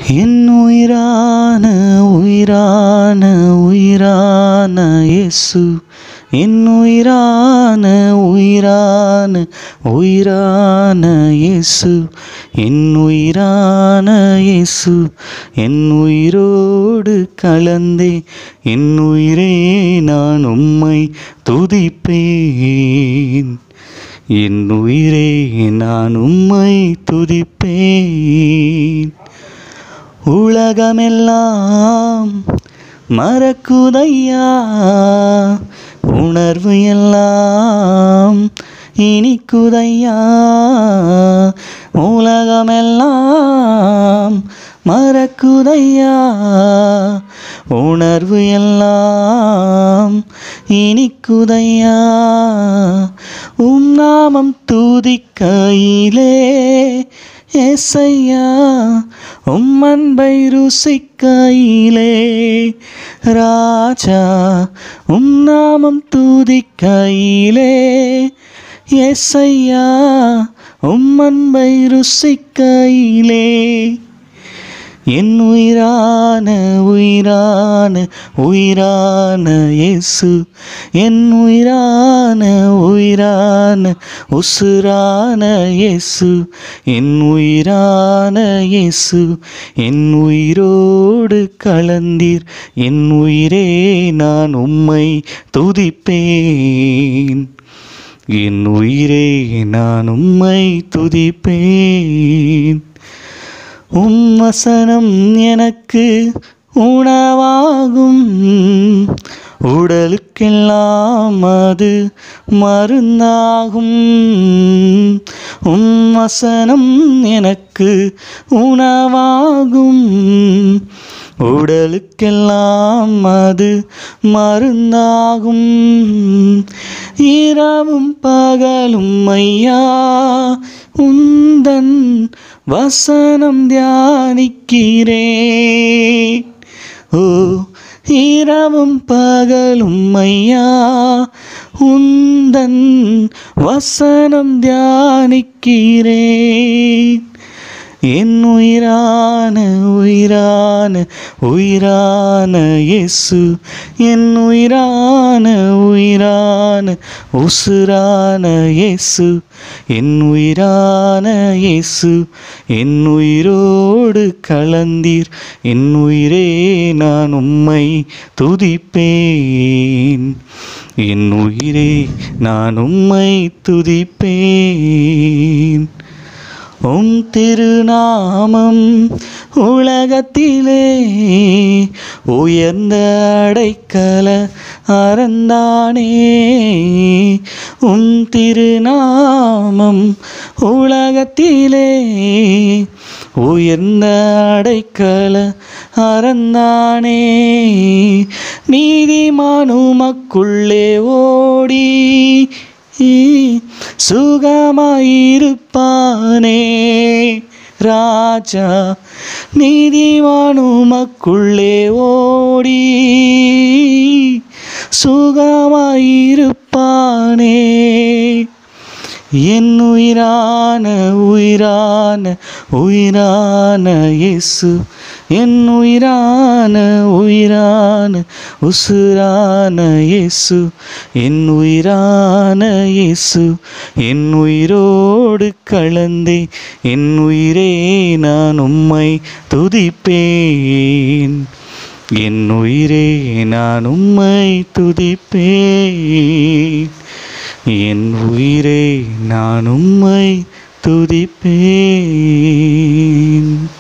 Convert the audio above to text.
என் உயிரான உயிரான உயிரான இயேசு என் உயிரான உயிரான உயிரான இயேசு என் உயிரான இயேசு என் உயிரோடு கலந்தே என் உயிரே நான் உம்மை துதிப்பேன் என் உயிரே நான் உம்மை துதிப்பேன் உலகமெல்லாம் மறக்குதையா உணர்வு எல்லாம் இனிக்குதையா உலகமெல்லாம் மறக்குதையா உணர்வு எல்லாம் இனிக்குதையா உம் நாமம் துதிக்கையிலே ஏசையா உம் அன்பை ருசிக்கையிலே ராஜா உம் நாமம் துதிக்கையிலே ஏசையா உம் அன்பை ருசிக்கையிலே என் உயிரான உயிரான உயிரான இயேசு என் உயிரான உயிரான உசுரான இயேசு என் உயிரான இயேசு என் உயிரோடு கலந்தீர் என் உயிரே நான் உம்மை துதிப்பேன் என் உயிரே நான் உம்மை துதிப்பேன் உம் வசனம் எனக்கு உணவாகும் உடலுக்கெல்லாம் அது மருந்தாகும் உம் வசனம் எனக்கு உணவாகும் உடலுக்கெல்லாம் அது மருந்தாகும் இரவும் பகலும் ஐயா உந்தன் வசனம் தியானிக்கிறேன் ஓ இரவும் பகலும் ஐயா உந்தன் வசனம் தியானிக்கிறேன் என் உயிரான உயிரான உயிரான இயேசு என் உயிரான உயிரான உசுரான இயேசு என் உயிரான இயேசு என் உயிரோடு கலந்தீர் என் உயிரே நான் உம்மை துதிப்பேன் என் உயிரே நான் உம்மை துதிப்பேன் உம் திருநாமம் உலகத்திலே உயர்ந்த அடைக்கல அறந்தானே உம் திருநாமம் உலகத்திலே உயர்ந்த அடைக்கல அறந்தானே நீதிமானுமக்குள்ளே ஓடி சுகமாயிருப்பானே ராஜா நீதிவானுமக்குள்ளே ஓடி சுகமாயிருப்பானே என் உயிரான உயிரான உயிரான இயேசு என் உயிரான உயிரான உசுரான இயேசு என் உயிரான இயேசு என் உயிரோடு கலந்தே என் உயிரே நான் உம்மை துதிப்பேன் என் உயிரே நான் உம்மை துதிப்பேன் என் உயிரே நான் உம்மை துதிப்பேன்